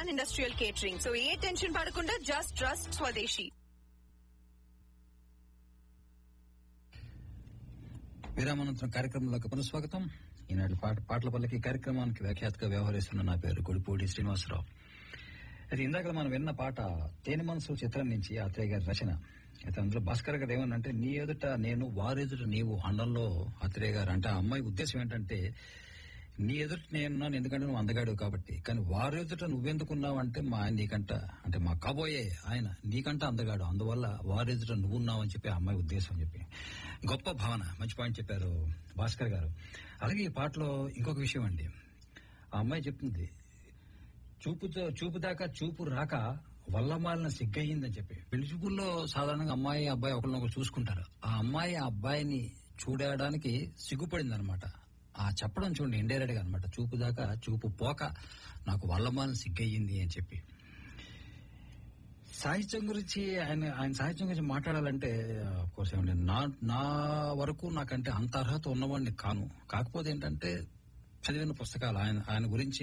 non industrial catering so ఏ tension పడకుండా just trust Swadeshi విరామానంతరం కార్యక్రమంలోకి పునఃస్వాగతం ఈనాటి పాట పాటల పల్లకి కార్యక్రమానికి వ్యాఖ్యాతగా వ్యవహరిస్తున్న నా పేరు గుడిపూడి శ్రీనివాసరావు అయితే ఇందాక మనం విన్న పాట తేనె మనసు చిత్రం నుంచి ఆత్రేయ గారి రచన అయితే అందులో భాస్కర్ గారు ఏమన్నంటే నీ ఎదుట నేను వారెదుట నీవు అండంలో ఆత్రేయ గారు అంటే ఆ అమ్మాయి ఉద్దేశం ఏంటంటే నీ ఎదుట నేనున్నాను ఎందుకంటే నువ్వు అందగాడు కాబట్టి కానీ వారి ఎదుట నువ్వెందుకున్నావు అంటే మా ఆయన నీకంట అంటే మా కాబోయే ఆయన నీకంట అందగాడు అందువల్ల వారి ఎదుట నువ్వున్నావు అని చెప్పి ఆ అమ్మాయి ఉద్దేశం అని చెప్పి గొప్ప భావన మంచి పాయింట్ చెప్పారు భాస్కర్ గారు అలాగే ఈ పాటలో ఇంకొక విషయం అండి ఆ అమ్మాయి చెప్తుంది చూపుతో చూపు దాకా చూపు రాక వల్లమాలిన సిగ్గయిందని చెప్పి పెళ్లి చూపుల్లో సాధారణంగా అమ్మాయి అబ్బాయి ఒకరినొకరు చూసుకుంటారు ఆ అమ్మాయి ఆ అబ్బాయిని చూడడానికి సిగ్గుపడింది అనమాట ఆ చెప్పడం చూడండి ఇండైరెక్ట్ గా అనమాట చూపు దాకా చూపు పోక నాకు వల్లమాలిన సిగ్గయింది అని చెప్పి సాహిత్యం గురించి ఆయన ఆయన సాహిత్యం గురించి మాట్లాడాలంటే కోర్స్ ఏమండి నా నా వరకు నాకంటే అంత అర్హత ఉన్నవాడిని కాను కాకపోతే ఏంటంటే చదివిన పుస్తకాలు ఆయన ఆయన గురించి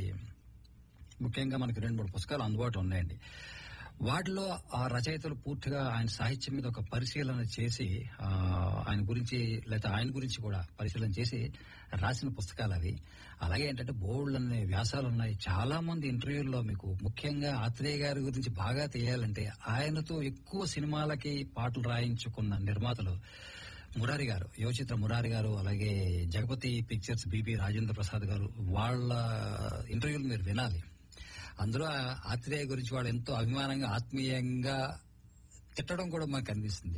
ముఖ్యంగా మనకి రెండు మూడు పుస్తకాలు అందుబాటులో ఉన్నాయండి వాటిలో ఆ రచయితలు పూర్తిగా ఆయన సాహిత్యం మీద ఒక పరిశీలన చేసి ఆ, ఆయన గురించి లేదా ఆయన గురించి కూడా పరిశీలన చేసి రాసిన పుస్తకాలు అవి అలాగే ఏంటంటే బోర్డులు అనే వ్యాసాలు ఉన్నాయి చాలా మంది ఇంటర్వ్యూల్లో మీకు ముఖ్యంగా ఆత్రేయ గారి గురించి బాగా తెలియాలంటే ఆయనతో ఎక్కువ సినిమాలకి పాటలు రాయించుకున్న నిర్మాతలు మురారి గారు యువచిత్ర మురారి గారు అలాగే జగపతి పిక్చర్స్ బీబీ రాజేంద్ర ప్రసాద్ గారు వాళ్ళ ఇంటర్వ్యూలు మీరు వినాలి అందులో ఆ ఆత్రేయ గురించి వాళ్ళు ఎంతో అభిమానంగా ఆత్మీయంగా తిట్టడం కూడా మనకు కనిపిస్తుంది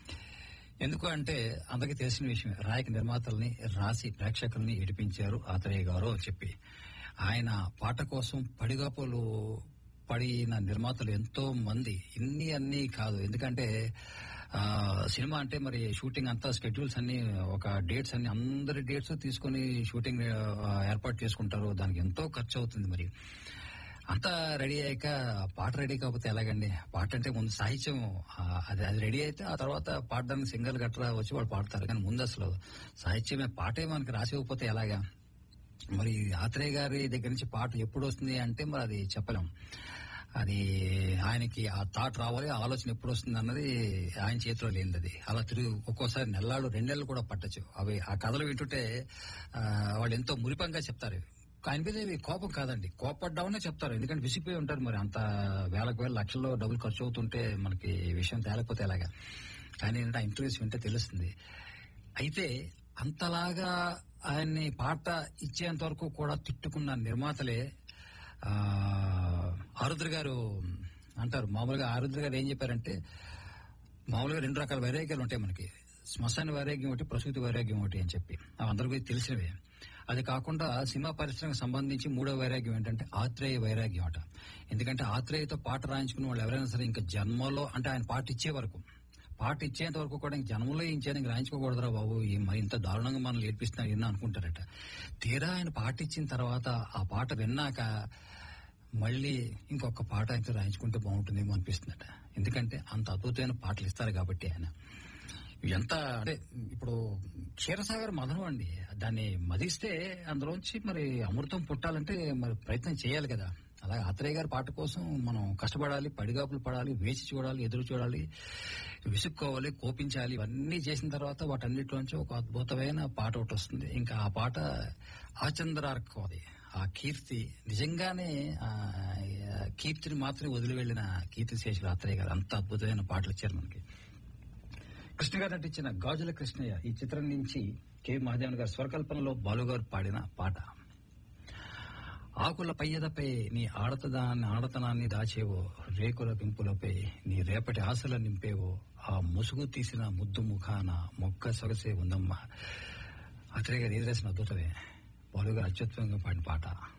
ఎందుకు అంటే అందరికీ తెలిసిన విషయం రాయక నిర్మాతల్ని రాసి ప్రేక్షకుల్ని ఏడిపించారు ఆత్రేయ గారు అని చెప్పి ఆయన పాట కోసం పడిగాపులు పడిన నిర్మాతలు ఎంతో మంది ఇన్ని అన్ని కాదు ఎందుకంటే ఆ సినిమా అంటే మరి షూటింగ్ అంతా స్కెడ్యూల్స్ అన్ని ఒక డేట్స్ అన్ని అందరి డేట్స్ తీసుకొని షూటింగ్ ఆ, ఏర్పాటు చేసుకుంటారు దానికి ఎంతో ఖర్చు అవుతుంది మరి అంతా రెడీ అయ్యాక పాట రెడీ కాకపోతే ఎలాగండి పాట అంటే ముందు సాహిత్యం ఆ, అది అది రెడీ అయితే ఆ తర్వాత పాడడానికి సింగల్ గట్రా వచ్చి వాళ్ళు పాడతారు కానీ ముందు అసలు సాహిత్యమే పాటే మనకి రాసి ఇవ్వకపోతే ఎలాగా మరి ఆత్రేయ గారి దగ్గర నుంచి పాట ఎప్పుడు వస్తుంది అంటే మరి అది చెప్పలేం అది ఆయనకి ఆ థాట్ రావాలి ఆ ఆలోచన ఎప్పుడు వస్తుంది అన్నది ఆయన చేతిలో లేనిది అది అలా తిరిగి ఒక్కోసారి నెల్లాడు రెండు నెలలు కూడా పట్టచ్చు అవి ఆ కథలు వింటుంటే ఆ, వాళ్ళు ఎంతో మురిపంగా చెప్తారు ఆయన మీద ఇవి కోపం కాదండి కోపడ్డామనే చెప్తారు ఎందుకంటే విసిగిపోయి ఉంటారు మరి అంత వేలకు వేల లక్షల్లో డబ్బులు ఖర్చు అవుతుంటే మనకి ఈ విషయం తేలకపోతే ఎలాగా కానీ ఏంటంటే ఆ ఇంటర్వ్యూస్ వింటే తెలుస్తుంది అయితే అంతలాగా ఆయన్ని పాట ఇచ్చేంత వరకు కూడా తిట్టుకున్న నిర్మాతలే ఆ, ఆరుద్ర గారు అంటారు మామూలుగా ఆరుద్ర గారు ఏం చెప్పారంటే మామూలుగా రెండు రకాల వైరాగ్యాలు ఉంటాయి మనకి శ్మశాన వైరాగ్యం ఒకటి ప్రసూతి వైరాగ్యం ఒకటి అని చెప్పి అవి అందరికీ తెలిసినవే అది కాకుండా సినిమా పరిశ్రమకు సంబంధించి మూడో వైరాగ్యం ఏంటంటే ఆత్రేయ వైరాగ్యం అట ఎందుకంటే ఆత్రేయతో పాట రాయించుకున్న వాళ్ళు ఎవరైనా సరే ఇంకా జన్మలో అంటే ఆయన పాట ఇచ్చే వరకు పాట ఇచ్చేంత వరకు కూడా ఇంక జన్మలో ఇచ్చేది ఇంక రాయించుకోకూడదురా బాబు ఈ మరి ఇంత దారుణంగా మనల్ని ఏడ్పిస్తున్నారు ఎన్నో అనుకుంటారట తీరా ఆయన పాట ఇచ్చిన తర్వాత ఆ పాట విన్నాక మళ్ళీ ఇంకొక పాట అయితే రాయించుకుంటే బాగుంటుందేమో అనిపిస్తుందట ఎందుకంటే అంత అద్భుతమైన పాటలు ఇస్తారు కాబట్టి ఆయన ఎంత అంటే ఇప్పుడు క్షీరసాగర్ మదనం అండి దాన్ని మదిస్తే అందులోంచి మరి అమృతం పుట్టాలంటే మరి ప్రయత్నం చేయాలి కదా అలాగే ఆత్రేయ గారి పాట కోసం మనం కష్టపడాలి పడిగాపులు పడాలి వేచి చూడాలి ఎదురు చూడాలి విసుక్కోవాలి కోపించాలి ఇవన్నీ చేసిన తర్వాత వాటన్నిటిలోంచి ఒక అద్భుతమైన పాట ఒకటి వస్తుంది ఇంకా ఆ పాట ఆచంద్రార్కం అది ఆ కీర్తి నిజంగానే ఆ కీర్తిని మాత్రమే వదిలి వెళ్లిన కీర్తి శేషులు ఆత్రేయ గారు అంత అద్భుతమైన పాటలు ఇచ్చారు మనకి కృష్ణ గారు నటించిన గాజుల కృష్ణయ్య ఈ చిత్రం నుంచి కె మహాదేవన్ గారు స్వరకల్పనలో బాలుగారు పాడిన పాట ఆకుల పయ్యదపై నీ ఆడతదాన్ని ఆడతనాన్ని దాచేవో రేకుల పెంపులపై నీ రేపటి ఆశల నింపేవో ఆ ముసుగు తీసిన ముద్దు ముఖాన మొక్క సొగసే ఉందమ్మా అత్రేయ గారు ఏది రాసిన అద్భుతమే బాలుగారు అత్యుత్వంగా పాడిన పాట